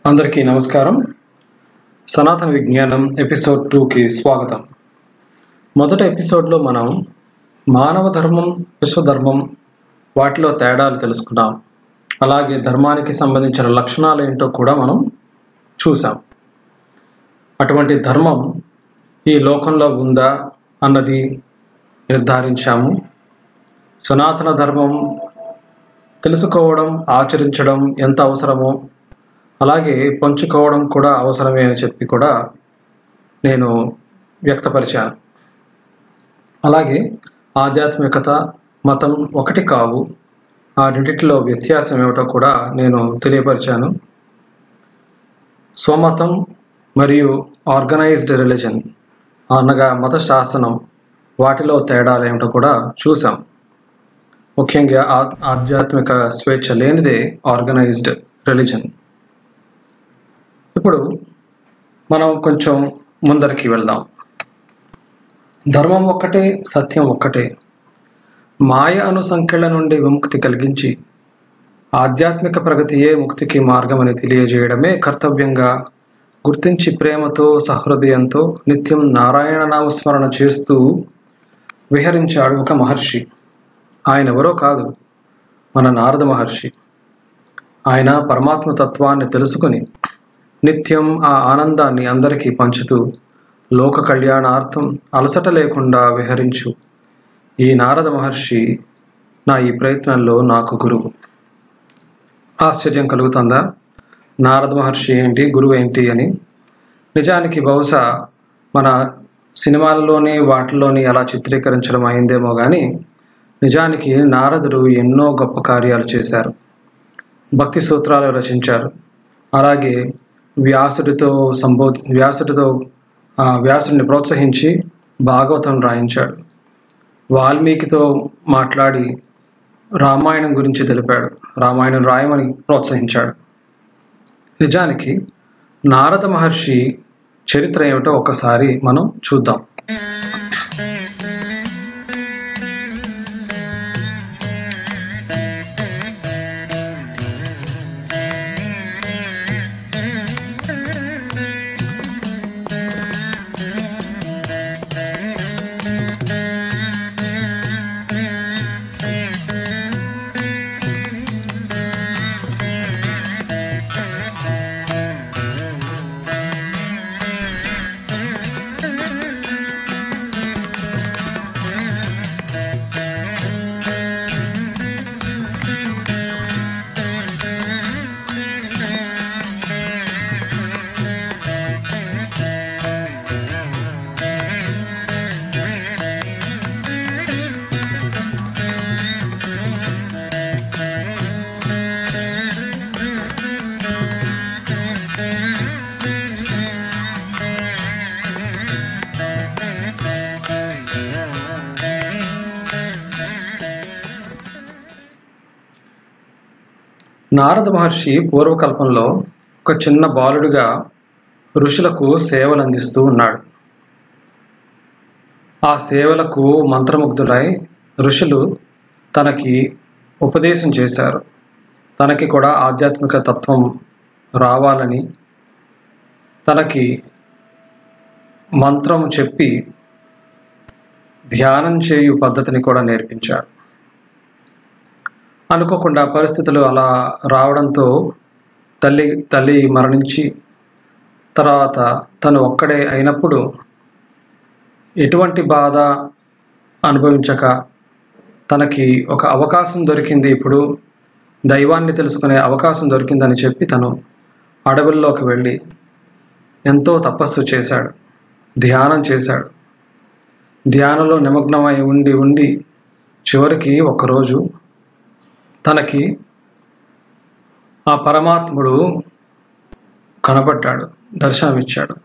అందరికీ నమస్కారం సనాతన విజ్ఞానం ఎపిసోడ్ టూకి స్వాగతం మొదటి ఎపిసోడ్లో మనం మానవ ధర్మం విశ్వధర్మం వాటిలో తేడాలు తెలుసుకున్నాం అలాగే ధర్మానికి సంబంధించిన లక్షణాలు ఏంటో కూడా మనం చూసాం అటువంటి ధర్మం ఈ లోకంలో ఉందా అన్నది నిర్ధారించాము సనాతన ధర్మం తెలుసుకోవడం ఆచరించడం ఎంత అవసరమో అలాగే పంచుకోవడం కూడా అవసరమే అని చెప్పి కూడా నేను వ్యక్తపరిచాను అలాగే ఆధ్యాత్మికత మతం ఒకటి కావు ఆ రెండిటిలో వ్యత్యాసం ఏమిటో కూడా నేను తెలియపరిచాను స్వమతం మరియు ఆర్గనైజ్డ్ రిలీజన్ అనగా మత శాసనం వాటిలో తేడాలు ఏమిటో కూడా చూసాం ముఖ్యంగా ఆ- ఆధ్యాత్మిక స్వేచ్ఛ లేనిదే ఆర్గనైజ్డ్ రిలీజన్ ఇప్పుడు మనం కొంచెం ముందరికి వెళ్దాం ధర్మం ఒక్కటే సత్యం ఒక్కటే మాయ అను సంఖ్యల నుండి విముక్తి కలిగించి ఆధ్యాత్మిక ప్రగతియే ముక్తికి మార్గమని తెలియజేయడమే కర్తవ్యంగా గుర్తించి ప్రేమతో సహృదయంతో నిత్యం నారాయణ నామస్మరణ చేస్తూ విహరించాడు ఒక మహర్షి ఆయన ఎవరో కాదు మన నారద మహర్షి ఆయన పరమాత్మ తత్వాన్ని తెలుసుకుని నిత్యం ఆ ఆనందాన్ని అందరికీ పంచుతూ లోక కళ్యాణార్థం అలసట లేకుండా విహరించు ఈ నారద మహర్షి నా ఈ ప్రయత్నంలో నాకు గురువు ఆశ్చర్యం కలుగుతుందా నారద మహర్షి ఏంటి గురువు ఏంటి అని నిజానికి బహుశా మన సినిమాలలోని వాటిలోని అలా చిత్రీకరించడం అయిందేమో కానీ నిజానికి నారదుడు ఎన్నో గొప్ప కార్యాలు చేశారు భక్తి సూత్రాలు రచించారు అలాగే వ్యాసుడితో సంబో వ్యాసుడితో ఆ, వ్యాసుడిని ప్రోత్సహించి భాగవతం రాయించాడు వాల్మీకితో మాట్లాడి రామాయణం గురించి తెలిపాడు రామాయణం రాయమని ప్రోత్సహించాడు నిజానికి నారద మహర్షి చరిత్ర ఏమిటో ఒకసారి మనం చూద్దాం నారద మహర్షి పూర్వకల్పంలో ఒక చిన్న బాలుడిగా ఋషులకు సేవలు అందిస్తూ ఉన్నాడు ఆ సేవలకు మంత్రముగ్ధులై ఋషులు తనకి ఉపదేశం చేశారు తనకి కూడా ఆధ్యాత్మిక తత్వం రావాలని తనకి మంత్రం చెప్పి ధ్యానం చేయు పద్ధతిని కూడా నేర్పించాడు అనుకోకుండా పరిస్థితులు అలా రావడంతో తల్లి తల్లి మరణించి తర్వాత తను ఒక్కడే అయినప్పుడు ఎటువంటి బాధ అనుభవించక తనకి ఒక అవకాశం దొరికింది ఇప్పుడు దైవాన్ని తెలుసుకునే అవకాశం దొరికిందని చెప్పి తను అడవుల్లోకి వెళ్ళి ఎంతో తపస్సు చేశాడు ధ్యానం చేశాడు ధ్యానంలో నిమగ్నమై ఉండి ఉండి చివరికి ఒకరోజు తనకి ఆ పరమాత్ముడు కనపడ్డాడు దర్శనమిచ్చాడు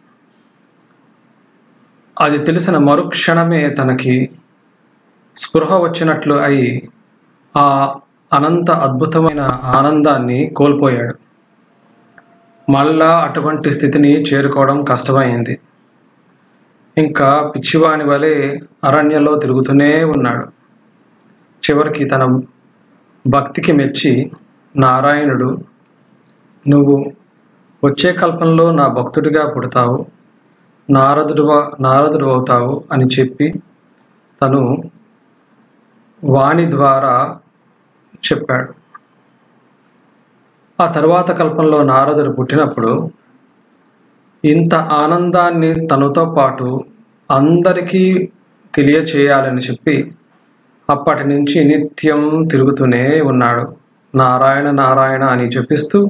అది తెలిసిన మరుక్షణమే తనకి స్పృహ వచ్చినట్లు అయి ఆ అనంత అద్భుతమైన ఆనందాన్ని కోల్పోయాడు మళ్ళా అటువంటి స్థితిని చేరుకోవడం కష్టమైంది ఇంకా పిచ్చివాని వలె అరణ్యంలో తిరుగుతూనే ఉన్నాడు చివరికి తన భక్తికి మెచ్చి నారాయణుడు నువ్వు వచ్చే కల్పంలో నా భక్తుడిగా పుడతావు నారదుడు నారదుడు అవుతావు అని చెప్పి తను వాణి ద్వారా చెప్పాడు ఆ తరువాత కల్పంలో నారదుడు పుట్టినప్పుడు ఇంత ఆనందాన్ని తనతో పాటు అందరికీ తెలియచేయాలని చెప్పి అప్పటి నుంచి నిత్యం తిరుగుతూనే ఉన్నాడు నారాయణ నారాయణ అని చెప్పిస్తూ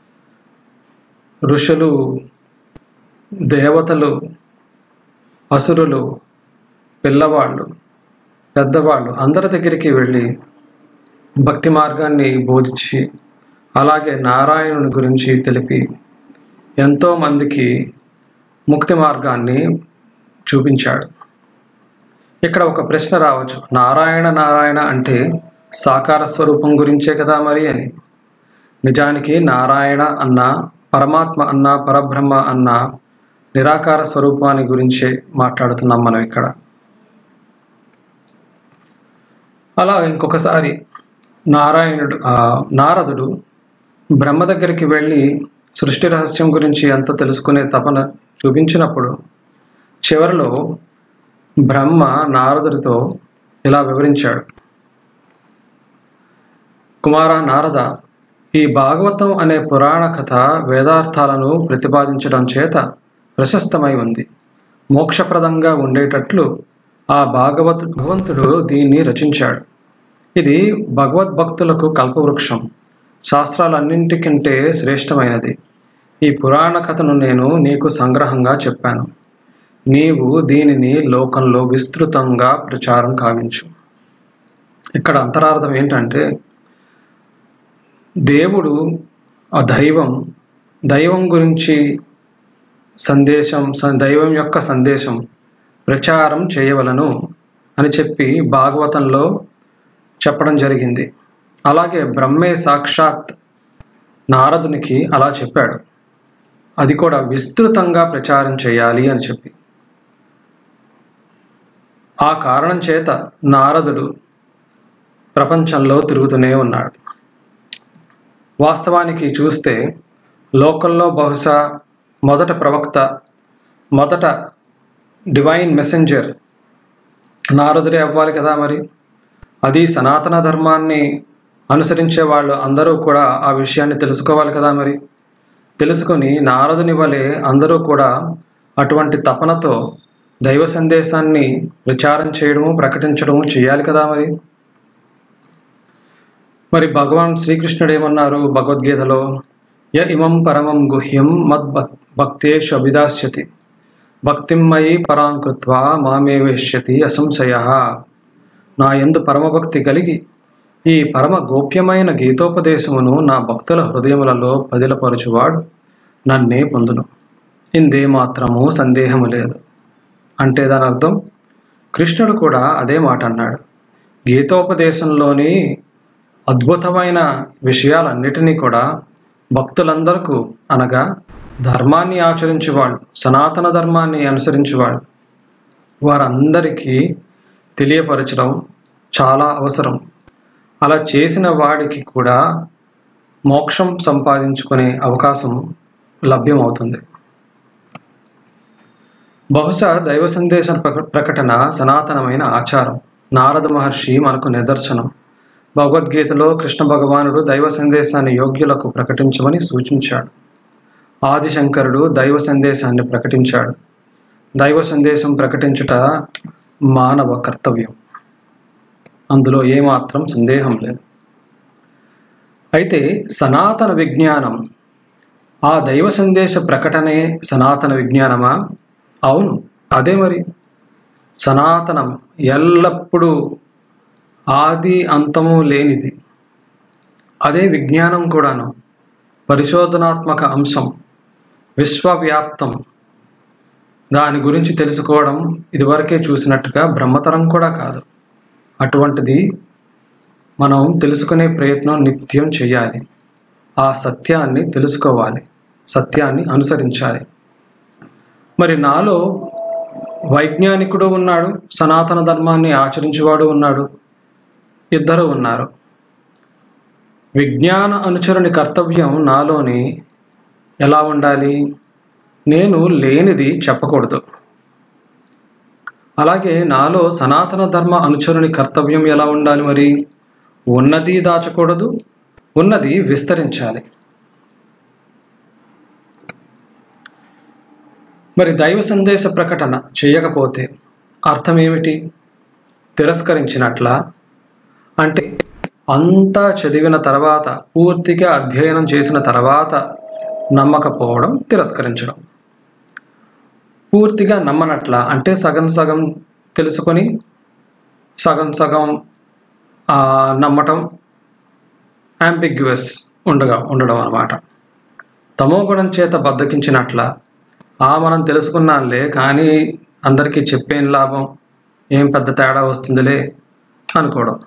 ఋషులు దేవతలు అసురులు పిల్లవాళ్ళు పెద్దవాళ్ళు అందరి దగ్గరికి వెళ్ళి భక్తి మార్గాన్ని బోధించి అలాగే నారాయణుని గురించి తెలిపి ఎంతోమందికి ముక్తి మార్గాన్ని చూపించాడు ఇక్కడ ఒక ప్రశ్న రావచ్చు నారాయణ నారాయణ అంటే సాకార స్వరూపం గురించే కదా మరి అని నిజానికి నారాయణ అన్న పరమాత్మ అన్న పరబ్రహ్మ అన్న నిరాకార స్వరూపాన్ని గురించే మాట్లాడుతున్నాం మనం ఇక్కడ అలా ఇంకొకసారి నారాయణుడు ఆ, నారదుడు బ్రహ్మ దగ్గరికి వెళ్ళి సృష్టి రహస్యం గురించి అంత తెలుసుకునే తపన చూపించినప్పుడు చివరిలో బ్రహ్మ నారదుడితో ఇలా వివరించాడు కుమార నారద ఈ భాగవతం అనే పురాణ కథ వేదార్థాలను ప్రతిపాదించడం చేత ప్రశస్తమై ఉంది మోక్షప్రదంగా ఉండేటట్లు ఆ భాగవత్ భగవంతుడు దీన్ని రచించాడు ఇది భగవద్భక్తులకు కల్పవృక్షం శాస్త్రాలన్నింటికంటే శ్రేష్టమైనది ఈ పురాణ కథను నేను నీకు సంగ్రహంగా చెప్పాను నీవు దీనిని లోకంలో విస్తృతంగా ప్రచారం కావించు ఇక్కడ అంతరార్థం ఏంటంటే దేవుడు ఆ దైవం దైవం గురించి సందేశం స- దైవం యొక్క సందేశం ప్రచారం చేయవలను అని చెప్పి భాగవతంలో చెప్పడం జరిగింది అలాగే బ్రహ్మే సాక్షాత్ నారదునికి అలా చెప్పాడు అది కూడా విస్తృతంగా ప్రచారం చేయాలి అని చెప్పి ఆ కారణం చేత నారదుడు ప్రపంచంలో తిరుగుతూనే ఉన్నాడు వాస్తవానికి చూస్తే లోకంలో బహుశా మొదట ప్రవక్త మొదట డివైన్ మెసెంజర్ నారదుడే అవ్వాలి కదా మరి అది సనాతన ధర్మాన్ని అనుసరించే వాళ్ళు అందరూ కూడా ఆ విషయాన్ని తెలుసుకోవాలి కదా మరి తెలుసుకొని నారదుని వలె అందరూ కూడా అటువంటి తపనతో దైవ సందేశాన్ని ప్రచారం చేయడము ప్రకటించడము చేయాలి కదా మరి మరి భగవాన్ శ్రీకృష్ణుడు ఏమన్నారు భగవద్గీతలో య ఇమం పరమం గుహ్యం మద్ భక్తేషు అభిదాస్యతి భక్తిమయి పరాం కృత్వా మామే వేష్యతి అసంశయ నా ఎందు పరమభక్తి కలిగి ఈ పరమ గోప్యమైన గీతోపదేశమును నా భక్తుల హృదయములలో పదిలపరచువాడు నన్నే పొందును ఇందే మాత్రము సందేహము లేదు అంటే దాని అర్థం కృష్ణుడు కూడా అదే మాట అన్నాడు గీతోపదేశంలోని అద్భుతమైన విషయాలన్నిటినీ కూడా భక్తులందరకు అనగా ధర్మాన్ని ఆచరించేవాళ్ళు సనాతన ధర్మాన్ని అనుసరించేవాళ్ళు వారందరికీ తెలియపరచడం చాలా అవసరం అలా చేసిన వాడికి కూడా మోక్షం సంపాదించుకునే అవకాశం లభ్యమవుతుంది బహుశా దైవ సందేశ ప్రక- ప్రకటన సనాతనమైన ఆచారం నారద మహర్షి మనకు నిదర్శనం భగవద్గీతలో కృష్ణ భగవానుడు దైవ సందేశాన్ని యోగ్యులకు ప్రకటించమని సూచించాడు ఆదిశంకరుడు దైవ సందేశాన్ని ప్రకటించాడు దైవ సందేశం ప్రకటించుట మానవ కర్తవ్యం అందులో ఏమాత్రం సందేహం లేదు అయితే సనాతన విజ్ఞానం ఆ దైవ సందేశ ప్రకటనే సనాతన విజ్ఞానమా అవును అదే మరి సనాతనం ఎల్లప్పుడూ ఆది అంతము లేనిది అదే విజ్ఞానం కూడాను పరిశోధనాత్మక అంశం విశ్వవ్యాప్తం దాని గురించి తెలుసుకోవడం ఇదివరకే చూసినట్టుగా బ్రహ్మతరం కూడా కాదు అటువంటిది మనం తెలుసుకునే ప్రయత్నం నిత్యం చేయాలి ఆ సత్యాన్ని తెలుసుకోవాలి సత్యాన్ని అనుసరించాలి మరి నాలో వైజ్ఞానికుడు ఉన్నాడు సనాతన ధర్మాన్ని ఆచరించేవాడు ఉన్నాడు ఇద్దరు ఉన్నారు విజ్ఞాన అనుచరుని కర్తవ్యం నాలోని ఎలా ఉండాలి నేను లేనిది చెప్పకూడదు అలాగే నాలో సనాతన ధర్మ అనుచరుని కర్తవ్యం ఎలా ఉండాలి మరి ఉన్నది దాచకూడదు ఉన్నది విస్తరించాలి మరి దైవ సందేశ ప్రకటన చేయకపోతే అర్థం ఏమిటి తిరస్కరించినట్ల అంటే అంతా చదివిన తర్వాత పూర్తిగా అధ్యయనం చేసిన తర్వాత నమ్మకపోవడం తిరస్కరించడం పూర్తిగా నమ్మనట్ల అంటే సగం సగం తెలుసుకొని సగం సగం ఆ, నమ్మటం అంబిగ్యువస్ ఉండగా ఉండడం అన్నమాట తమో గుణం చేత బద్దకించినట్ల ఆ మనం తెలుసుకున్నాంలే కానీ అందరికీ చెప్పేం లాభం ఏం పెద్ద తేడా వస్తుందిలే అనుకోవడం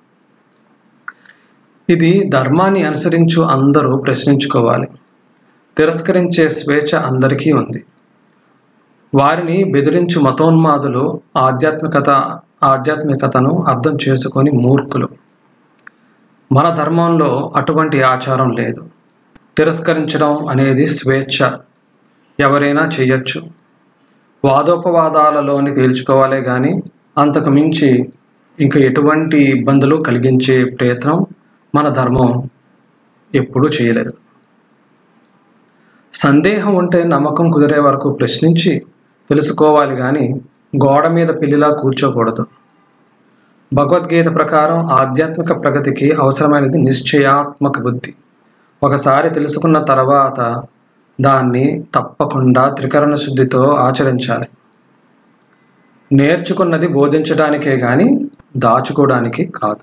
ఇది ధర్మాన్ని అనుసరించు అందరూ ప్రశ్నించుకోవాలి తిరస్కరించే స్వేచ్ఛ అందరికీ ఉంది వారిని బెదిరించు మతోన్మాదులు ఆధ్యాత్మికత ఆధ్యాత్మికతను అర్థం చేసుకొని మూర్ఖులు మన ధర్మంలో అటువంటి ఆచారం లేదు తిరస్కరించడం అనేది స్వేచ్ఛ ఎవరైనా చేయొచ్చు వాదోపవాదాలలోని తేల్చుకోవాలే కానీ అంతకు మించి ఇంకా ఎటువంటి ఇబ్బందులు కలిగించే ప్రయత్నం మన ధర్మం ఎప్పుడూ చేయలేదు సందేహం ఉంటే నమ్మకం కుదిరే వరకు ప్రశ్నించి తెలుసుకోవాలి కానీ గోడ మీద పిల్లిలా కూర్చోకూడదు భగవద్గీత ప్రకారం ఆధ్యాత్మిక ప్రగతికి అవసరమైనది నిశ్చయాత్మక బుద్ధి ఒకసారి తెలుసుకున్న తర్వాత దాన్ని తప్పకుండా త్రికరణ శుద్ధితో ఆచరించాలి నేర్చుకున్నది బోధించడానికే కానీ దాచుకోవడానికి కాదు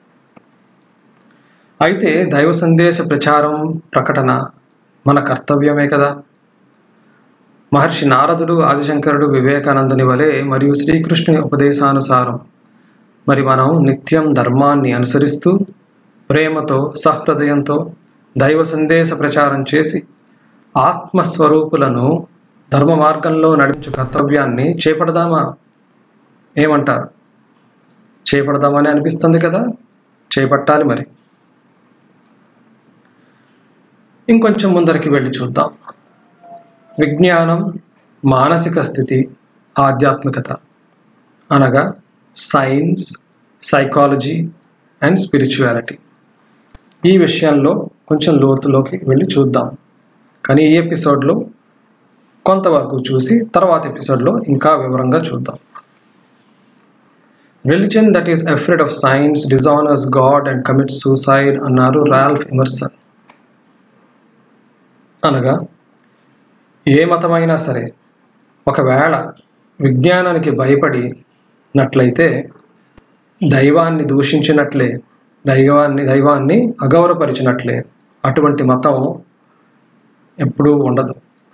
అయితే దైవ సందేశ ప్రచారం ప్రకటన మన కర్తవ్యమే కదా మహర్షి నారదుడు ఆదిశంకరుడు వివేకానందుని వలె మరియు శ్రీకృష్ణుని ఉపదేశానుసారం మరి మనం నిత్యం ధర్మాన్ని అనుసరిస్తూ ప్రేమతో సహృదయంతో దైవ సందేశ ప్రచారం చేసి ఆత్మస్వరూపులను ధర్మ మార్గంలో నడిపించు కర్తవ్యాన్ని చేపడదామా ఏమంటారు చేపడదామని అనిపిస్తుంది కదా చేపట్టాలి మరి ఇంకొంచెం ముందరికి వెళ్ళి చూద్దాం విజ్ఞానం మానసిక స్థితి ఆధ్యాత్మికత అనగా సైన్స్ సైకాలజీ అండ్ స్పిరిచువాలిటీ ఈ విషయంలో కొంచెం లోతులోకి వెళ్ళి చూద్దాం కానీ ఈ ఎపిసోడ్లో కొంతవరకు చూసి తర్వాత ఎపిసోడ్లో ఇంకా వివరంగా చూద్దాం religion that is afraid of science dishonours God and commit suicide అన్నారు రాల్ఫ్ ఎమర్సన్ అనగా ఏ మతమైనా సరే ఒకవేళ విజ్ఞానానికి భయపడినట్లయితే దైవాన్ని దూషించినట్లే దైవాన్ని దైవాన్ని అగౌరవపరిచినట్లే అటువంటి మతం ఎప్పుడూ ఉండదు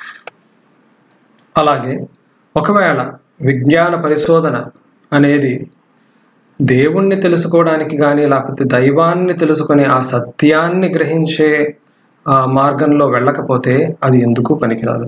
అలాగే ఒకవేళ విజ్ఞాన పరిశోధన అనేది దేవుణ్ణి తెలుసుకోవడానికి కానీ లేకపోతే దైవాన్ని తెలుసుకునే ఆ సత్యాన్ని గ్రహించే ఆ మార్గంలో వెళ్ళకపోతే అది ఎందుకు పనికిరాదు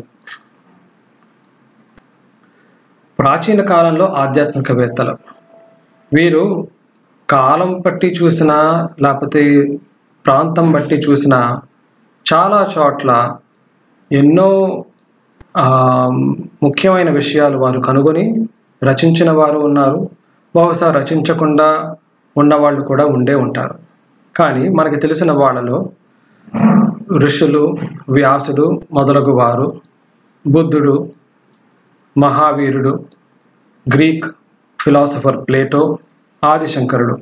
ప్రాచీన కాలంలో ఆధ్యాత్మికవేత్తలు వీరు కాలం బట్టి చూసినా లేకపోతే ప్రాంతం బట్టి చూసినా చాలా చోట్ల ఎన్నో ఆ, ముఖ్యమైన విషయాలు వారు కనుగొని రచించిన వారు ఉన్నారు బహుశా రచించకుండా ఉన్నవాళ్ళు కూడా ఉండే ఉంటారు కానీ మనకి తెలిసిన వాళ్ళలో ఋషులు వ్యాసుడు మొదలగు వారు బుద్ధుడు మహావీరుడు గ్రీక్ ఫిలాసఫర్ ప్లేటో ఆదిశంకరుడు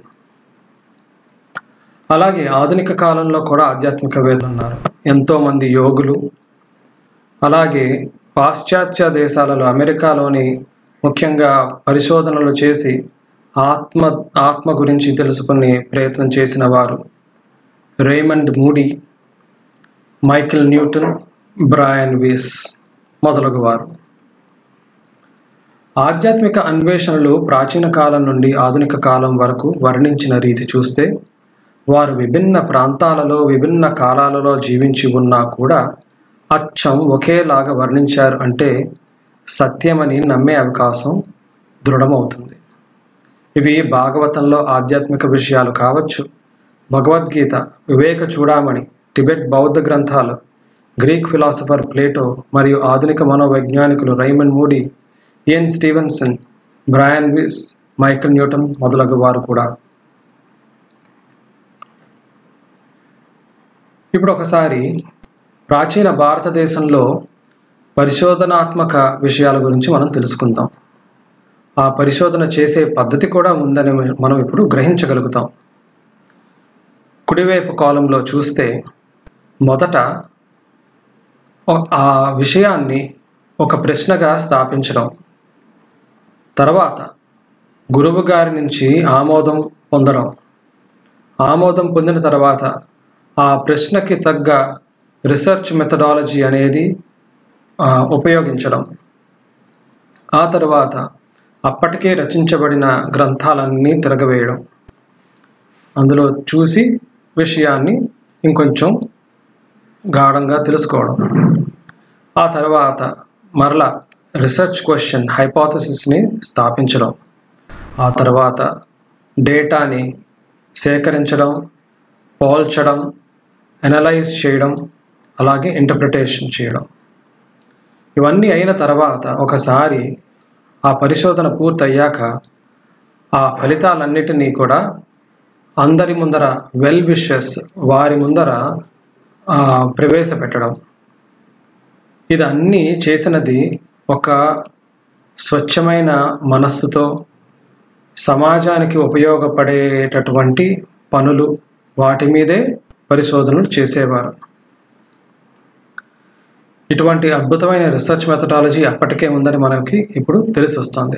అలాగే ఆధునిక కాలంలో కూడా ఆధ్యాత్మికవేత్తలు ఉన్నారు ఎంతోమంది యోగులు అలాగే పాశ్చాత్య దేశాలలో అమెరికాలోని ముఖ్యంగా పరిశోధనలు చేసి ఆత్మ ఆత్మ గురించి తెలుసుకునే ప్రయత్నం చేసిన వారు Raymond Moody Michael Newton Brian Weiss మొదలగు వారు ఆధ్యాత్మిక అన్వేషణలు ప్రాచీన కాలం నుండి ఆధునిక కాలం వరకు వర్ణించిన రీతి చూస్తే వారు విభిన్న ప్రాంతాలలో విభిన్న కాలాలలో జీవించి ఉన్నా కూడా అచ్చం ఒకేలాగా వర్ణించారు అంటే సత్యమని నమ్మే అవకాశం దృఢమవుతుంది ఇవి భాగవతంలో ఆధ్యాత్మిక విషయాలు కావచ్చు భగవద్గీత వివేక చూడామణి టిబెట్ బౌద్ధ గ్రంథాలు గ్రీక్ ఫిలాసఫర్ ప్లేటో మరియు ఆధునిక మనోవైజ్ఞానికులు Raymond Moody Ian Stevenson Brian Weiss Michael Newton మొదలగు వారు కూడా ఇప్పుడు ఒకసారి ప్రాచీన భారతదేశంలో పరిశోధనాత్మక విషయాల గురించి మనం తెలుసుకుందాం ఆ పరిశోధన చేసే పద్ధతి కూడా ఉందని మనం ఇప్పుడు గ్రహించగలుగుతాం కుడివైపు కాలంలో చూస్తే మొదట ఆ విషయాన్ని ఒక ప్రశ్నగా స్థాపించడం తర్వాత గురువు గారి నుంచి ఆమోదం పొందడం ఆమోదం పొందిన తర్వాత ఆ ప్రశ్నకి తగ్గ రీసెర్చ్ మెథడాలజీ అనేది ఉపయోగించడం ఆ తర్వాత అప్పటికే రచించబడిన గ్రంథాలన్నీ తిరగవేయడం అందులో చూసి విషయాన్ని ఇంకొంచెం గాఢంగా తెలుసుకోవడం ఆ తర్వాత మరలా రీసెర్చ్ క్వశ్చన్ హైపాథసిస్ని స్థాపించడం ఆ తర్వాత డేటాని సేకరించడం పోల్చడం అనలైజ్ చేయడం అలాగే ఇంటర్ప్రిటేషన్ చేయడం ఇవన్నీ అయిన తర్వాత ఒకసారి ఆ పరిశోధన పూర్తయ్యాక ఆ ఫలితాలన్నిటినీ కూడా అందరి ముందర వెల్ విషర్స్ వారి ముందర ప్రవేశపెట్టడం ఇది అన్నీ చేసినది ఒక స్వచ్ఛమైన మనస్సుతో సమాజానికి ఉపయోగపడేటటువంటి పనులు వాటి మీదే పరిశోధనలు చేసేవారు ఇటువంటి అద్భుతమైన రీసెర్చ్ మెథడాలజీ అప్పటికే ఉందని మనకి ఇప్పుడు తెలిసి వస్తుంది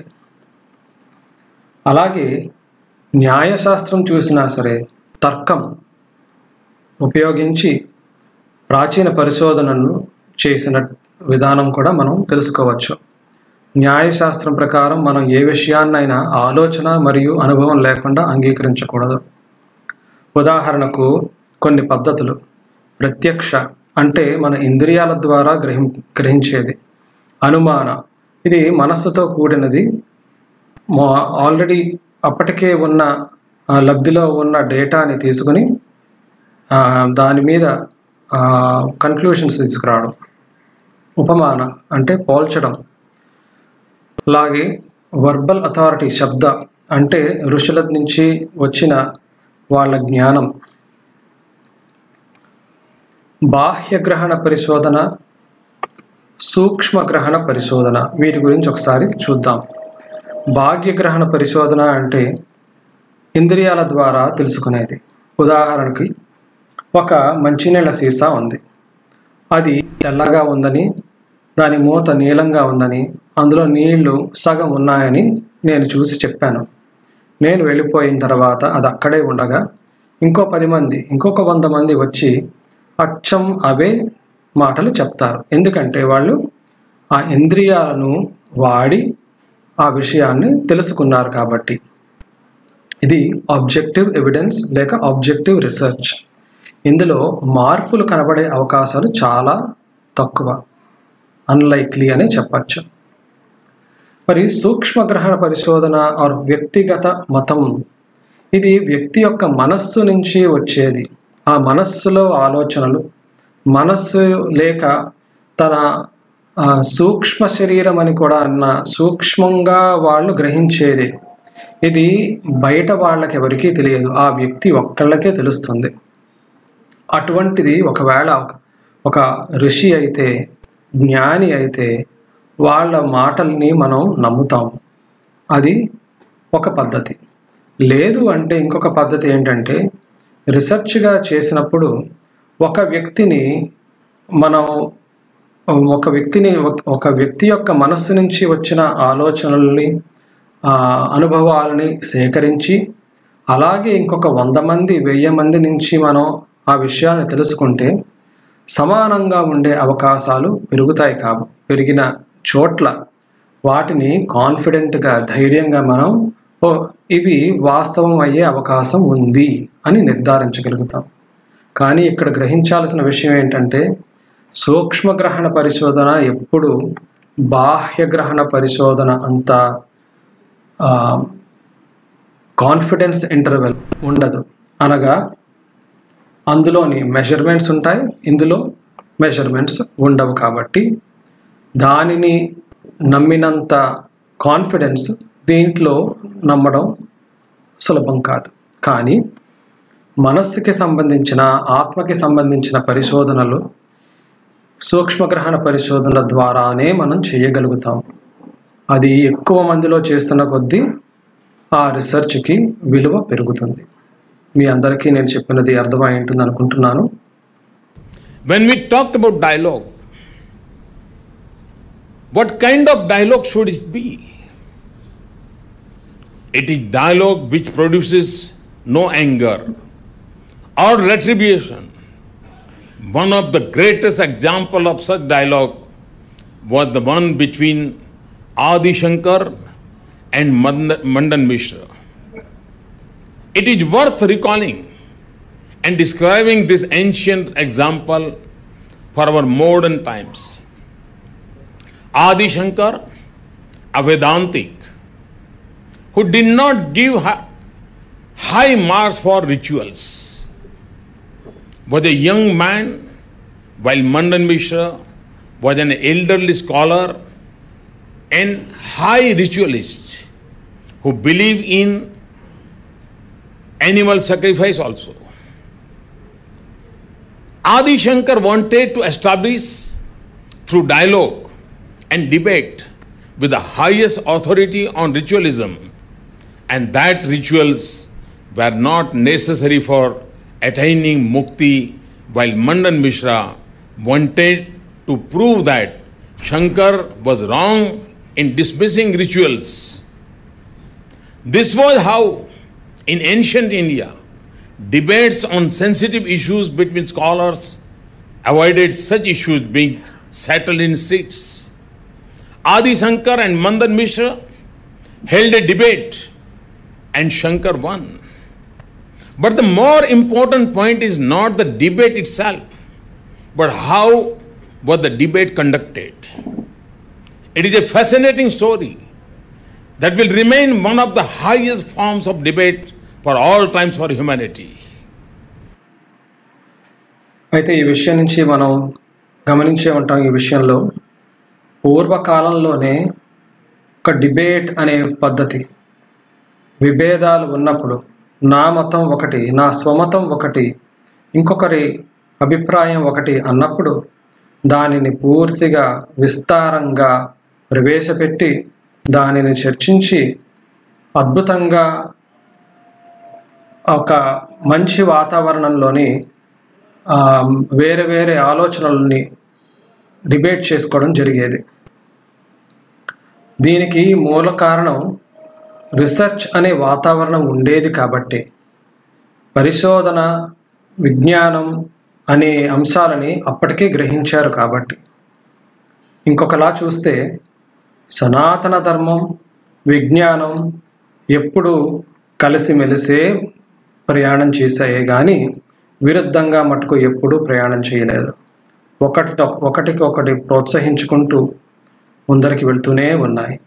అలాగే న్యాయశాస్త్రం చూసినా సరే తర్కం ఉపయోగించి ప్రాచీన పరిశోధనను చేసిన విధానం కూడా మనం తెలుసుకోవచ్చు న్యాయశాస్త్రం ప్రకారం మనం ఏ విషయాన్నైనా ఆలోచన మరియు అనుభవం లేకుండా అంగీకరించకూడదు ఉదాహరణకు కొన్ని పద్ధతులు ప్రత్యక్ష అంటే మన ఇంద్రియాల ద్వారా గ్రహి గ్రహించేది అనుమాన ఇది మనస్సుతో కూడినది ఆల్రెడీ అప్పటికే ఉన్న లబ్ధిలో ఉన్న డేటాని తీసుకుని దాని మీద కన్క్లూషన్స్ తీసుకురావడం ఉపమాన అంటే పోల్చడం అలాగే వర్బల్ అథారిటీ శబ్ద అంటే ఋషుల నుంచి వచ్చిన వాళ్ళ జ్ఞానం బాహ్యగ్రహణ పరిశోధన సూక్ష్మగ్రహణ పరిశోధన వీటి గురించి ఒకసారి చూద్దాం భాగ్యగ్రహణ పరిశోధన అంటే ఇంద్రియాల ద్వారా తెలుసుకునేది ఉదాహరణకి ఒక మంచినీళ్ళ సీసా ఉంది అది తెల్లగా ఉందని దాని మూత నీలంగా ఉందని అందులో నీళ్లు సగం ఉన్నాయని నేను చూసి చెప్పాను నేను వెళ్ళిపోయిన తర్వాత అది అక్కడే ఉండగా ఇంకో పది మంది ఇంకొక వంద మంది వచ్చి అచ్చం అవే మాటలు చెప్తారు ఎందుకంటే వాళ్ళు ఆ ఇంద్రియాలను వాడి ఆ విషయాన్ని తెలుసుకున్నారు కాబట్టి ఇది ఆబ్జెక్టివ్ ఎవిడెన్స్ లేక ఆబ్జెక్టివ్ రీసెర్చ్ ఇందులో మార్పులు కనబడే అవకాశాలు చాలా తక్కువ అన్లైక్లీ అని చెప్పచ్చు మరి సూక్ష్మగ్రహణ పరిశోధన ఆర్ వ్యక్తిగత మతం ఇది వ్యక్తి యొక్క మనస్సు నుంచి వచ్చేది ఆ మనస్సులో ఆలోచనలు మనస్సు లేక తన సూక్ష్మ శరీరం అని కూడా అన్న సూక్ష్మంగా వాళ్ళు గ్రహించేది ఇది బయట వాళ్ళకి ఎవరికీ తెలియదు ఆ వ్యక్తి ఒక్కళ్ళకే తెలుస్తుంది అటువంటిది ఒకవేళ ఒక ఋషి అయితే జ్ఞాని అయితే వాళ్ళ మాటల్ని మనం నమ్ముతాం అది ఒక పద్ధతి లేదు అంటే ఇంకొక పద్ధతి ఏంటంటే రీసెర్చ్గా చేసినప్పుడు ఒక వ్యక్తిని మనం ఒక వ్యక్తిని ఒక వ్యక్తి యొక్క మనస్సు నుంచి వచ్చిన ఆలోచనల్ని అనుభవాలని సేకరించి అలాగే ఇంకొక వంద మంది వెయ్యి మంది నుంచి మనం ఆ విషయాన్ని తెలుసుకుంటే సమానంగా ఉండే అవకాశాలు పెరుగుతాయి కాబ పెరిగిన చోట్ల వాటిని కాన్ఫిడెంట్గా ధైర్యంగా మనం ఓ ఇవి వాస్తవం అయ్యే అవకాశం ఉంది అని నిర్ధారించగలుగుతాం కానీ ఇక్కడ గ్రహించాల్సిన విషయం ఏంటంటే సూక్ష్మగ్రహణ పరిశోధన ఎప్పుడు బాహ్యగ్రహణ పరిశోధన అంత కాన్ఫిడెన్స్ ఇంటర్వెల్ ఉండదు అనగా అందులోని మెజర్మెంట్స్ ఉంటాయి ఇందులో మెజర్మెంట్స్ ఉండవు కాబట్టి దానిని నమ్మినంత కాన్ఫిడెన్స్ దీంట్లో నమ్మడం సులభం కాదు కానీ మనస్సుకి సంబంధించిన ఆత్మకి సంబంధించిన పరిశోధనలు సూక్ష్మగ్రహణ పరిశోధనల ద్వారానే మనం చేయగలుగుతాం అది ఎక్కువ మందిలో చేస్తున్న కొద్దీ ఆ రీసెర్చ్కి విలువ పెరుగుతుంది మీ అందరికీ నేను చెప్పినది అర్థమై ఉంటుంది అనుకుంటున్నాను When we talked about dialogue, what kind of dialogue should it be? It is dialogue which produces no anger or retribution. One of the greatest example of such dialogue was the one between Adi Shankar and Mand- Mandan Mishra. It is worth recalling and describing this ancient example for our modern times. Adi Shankar, a Vedantic, who did not give hi- high marks for rituals, was a young man, while Mandan Mishra was an elderly scholar and high ritualist who believed in animal sacrifice also. Adi Shankar wanted to establish through dialogue and debate with the highest authority on ritualism, and that rituals were not necessary for attaining mukti, while Mandan Mishra wanted to prove that Shankar was wrong in dismissing rituals. This was how, in ancient India, debates on sensitive issues between scholars avoided such issues being settled in streets. Adi Shankar and Mandan Mishra held a debate and Shankar won. But the more important point is not the debate itself, but how was the debate conducted. It is a fascinating story that will remain one of the highest forms of debate for all times for humanity. అయితే ఈ విషయం నుంచి మనం గమనించే ఉంటాం ఈ విషయంలో పూర్వకాలంలోనే ఒక డిబేట్ అనే పద్ధతి విభేదాలు ఉన్నప్పుడు నా మతం ఒకటి నా స్వమతం ఒకటి ఇంకొకరి అభిప్రాయం ఒకటి అన్నప్పుడు దానిని పూర్తిగా విస్తారంగా ప్రవేశపెట్టి దానిని చర్చించి అద్భుతంగా ఒక మంచి వాతావరణంలోని ఆ, వేరే వేరే ఆలోచనలని డిబేట్ చేసుకోవడం జరిగేది దీనికి మూల కారణం రీసెర్చ్ అనే వాతావరణం ఉండేది కాబట్టి పరిశోధన విజ్ఞానం అనే అంశాలని అప్పటికే గ్రహించారు కాబట్టి ఇంకొకలా చూస్తే సనాతన ధర్మం విజ్ఞానం ఎప్పుడు కలిసిమెలిసే ప్రయాణం చేశాయే కానీ విరుద్ధంగా మటుకు ఎప్పుడూ ప్రయాణం చేయలేదు ఒకటి ఒకటికి ఒకటి ప్రోత్సహించుకుంటూ ముందరికి వెళ్తూనే ఉన్నాయి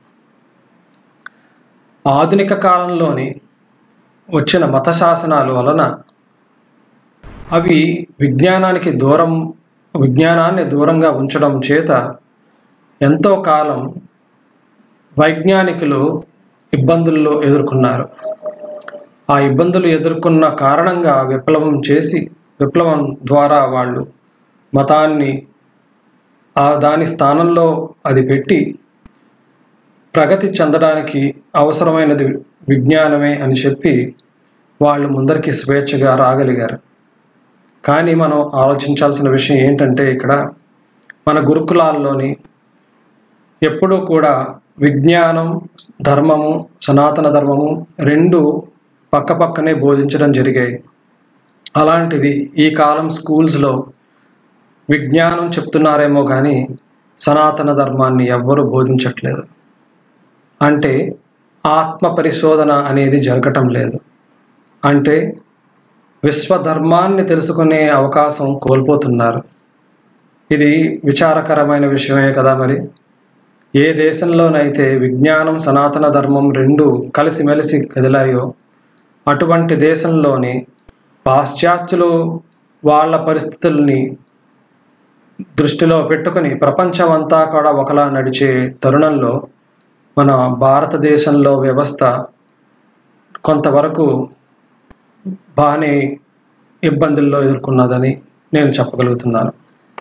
ఆధునిక కాలంలోని వచ్చిన మత శాసనాల వలన అవి విజ్ఞానానికి దూరం విజ్ఞానాన్ని దూరంగా ఉంచడం చేత ఎంతో కాలం వైజ్ఞానికులు ఇబ్బందుల్లో ఎదుర్కొన్నారు ఆ ఇబ్బందులు ఎదుర్కొన్న కారణంగా విప్లవం చేసి విప్లవం ద్వారా వాళ్ళు మతాన్ని ఆ దాని స్థానంలో అది పెట్టి ప్రగతి చెందడానికి అవసరమైనది విజ్ఞానమే అని చెప్పి వాళ్ళు ముందరికి స్వేచ్ఛగా రాగలిగారు కానీ మనం ఆలోచించాల్సిన విషయం ఏంటంటే ఇక్కడ మన గురుకులాల్లోని ఎప్పుడూ కూడా విజ్ఞానం ధర్మము సనాతన ధర్మము రెండు పక్కపక్కనే బోధించడం జరిగాయి అలాంటిది ఈ కాలం స్కూల్స్లో విజ్ఞానం చెప్తున్నారేమో కానీ సనాతన ధర్మాన్ని ఎవ్వరూ బోధించట్లేదు అంటే ఆత్మ పరిశోధన అనేది జరగటం లేదు అంటే విశ్వధర్మాన్ని తెలుసుకునే అవకాశం కోల్పోతున్నారు ఇది విచారకరమైన విషయమే కదా మరి ఏ దేశంలోనైతే విజ్ఞానం సనాతన ధర్మం రెండు కలిసిమెలిసి కదిలాయో అటువంటి దేశంలోని పాశ్చాత్యులు వాళ్ళ పరిస్థితుల్ని దృష్టిలో పెట్టుకుని ప్రపంచం అంతా కూడా ఒకలా నడిచే తరుణంలో మన భారతదేశంలో వ్యవస్థ కొంతవరకు బాగానే ఇబ్బందుల్లో ఎదుర్కొన్నదని నేను చెప్పగలుగుతున్నాను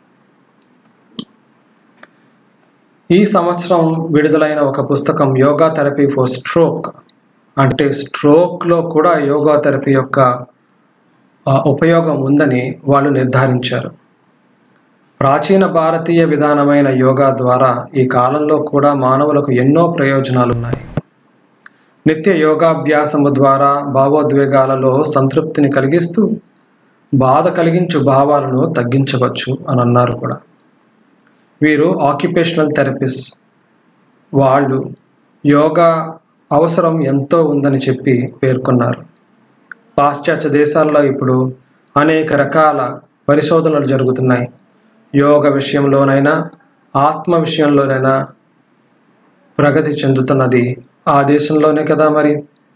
ఈ సంవత్సరం విడుదలైన ఒక పుస్తకం యోగా థెరపీ ఫర్ స్ట్రోక్ అంటే స్ట్రోక్లో కూడా యోగా థెరపీ యొక్క ఆ, ఉపయోగం ఉందని వాళ్ళు నిర్ధారించారు ప్రాచీన భారతీయ విధానమైన యోగా ద్వారా ఈ కాలంలో కూడా మానవులకు ఎన్నో ప్రయోజనాలు ఉన్నాయి నిత్య యోగాభ్యాసము ద్వారా భావోద్వేగాలలో సంతృప్తిని కలిగిస్తూ బాధ కలిగించు భావాలను తగ్గించవచ్చు అని అన్నారు కూడా వీరు ఆక్యుపేషనల్ థెరపిస్ట్ వాళ్ళు యోగా అవసరం ఎంతో ఉందని చెప్పి పేర్కొన్నారు పాశ్చాత్య దేశాల్లో ఇప్పుడు అనేక రకాల పరిశోధనలు జరుగుతున్నాయి యోగ విషయంలోనైనా ఆత్మ విషయంలోనైనా ప్రగతి చెందుతున్నది ఆ దేశంలోనే కదా మరి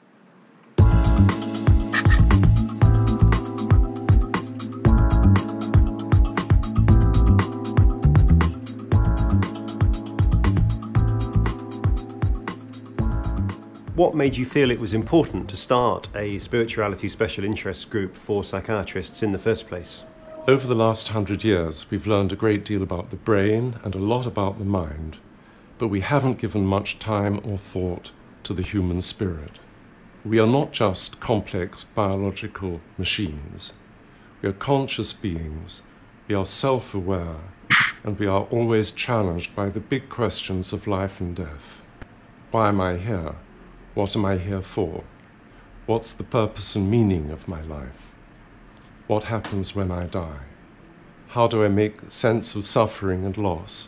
What made you feel it was important to start a spirituality special interest group for psychiatrists in the first place? Over the last hundred years, we've learned a great deal about the brain and a lot about the mind, but we haven't given much time or thought to the human spirit. We are not just complex biological machines. We are conscious beings, we are self aware, and we are always challenged by the big questions of life and death. Why am I here? What am I here for? What's the purpose and meaning of my life? What happens when I die? How do I make sense of suffering and loss?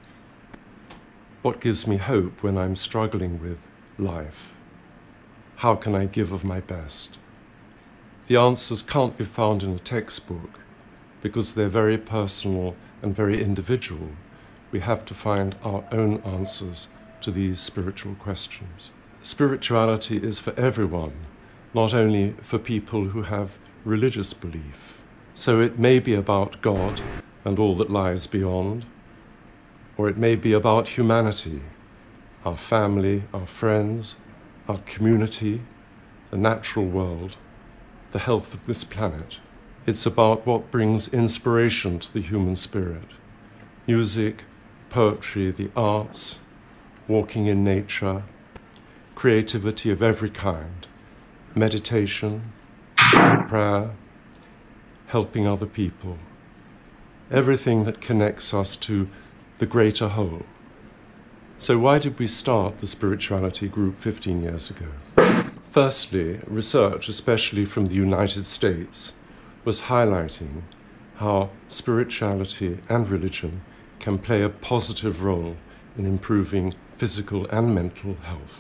What gives me hope when I'm struggling with life? How can I give of my best? The answers can't be found in a textbook because they're very personal and very individual. We have to find our own answers to these spiritual questions. Spirituality is for everyone, not only for people who have religious belief. So it may be about God and all that lies beyond, or it may be about humanity, our family, our friends, our community, the natural world, the health of this planet. It's about what brings inspiration to the human spirit music, poetry, the arts, walking in nature, creativity of every kind, meditation, prayer, helping other people, everything that connects us to the greater whole. So, why did we start the spirituality group 15 years ago? Firstly, research, especially from the United States, was highlighting how spirituality and religion can play a positive role in improving physical and mental health.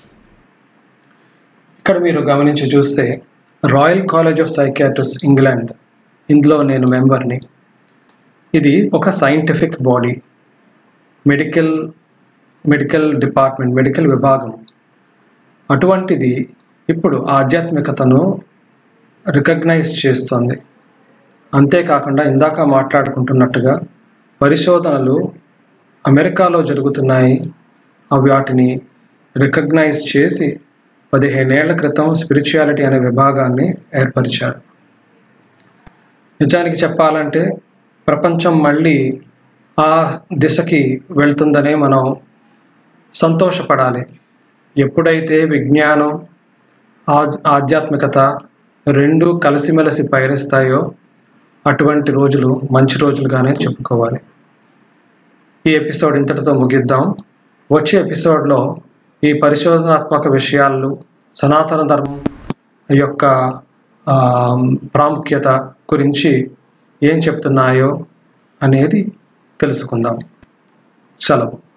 ఇక్కడ మీరు గమనించి చూస్తే royal college of psychiatrist England ఇందులో నేను మెంబర్ని ఇది ఒక scientific body medical medical department medical విభాగం అటువంటిది ఇప్పుడు ఆధ్యాత్మికతను రికగ్నైజ్ చేస్తుంది అంతేకాకుండా ఇందాక మాట్లాడుకుంటున్నట్టుగా పరిశోధనలు అమెరికాలో జరుగుతున్నాయి అవి వాటిని రికగ్నైజ్ చేసి పదిహేనేళ్ల క్రితం స్పిరిచువాలిటీ అనే విభాగాన్ని ఏర్పరిచారు నిజానికి చెప్పాలంటే ప్రపంచం మళ్ళీ ఆ దిశకి వెళ్తుందనే మనం సంతోషపడాలి ఎప్పుడైతే విజ్ఞానం ఆ- ఆధ్యాత్మికత రెండు కలిసిమెలిసి పయనిస్తాయో అటువంటి రోజులు మంచి రోజులుగానే చెప్పుకోవాలి ఈ ఎపిసోడ్ ఇంతటితో ముగిద్దాం వచ్చే ఎపిసోడ్లో ఈ పరిశోధనాత్మక విషయాలు సనాతన ధర్మం యొక్క ఆ, ప్రాముఖ్యత గురించి ఏం చెప్తున్నాయో అనేది తెలుసుకుందాం సెలవు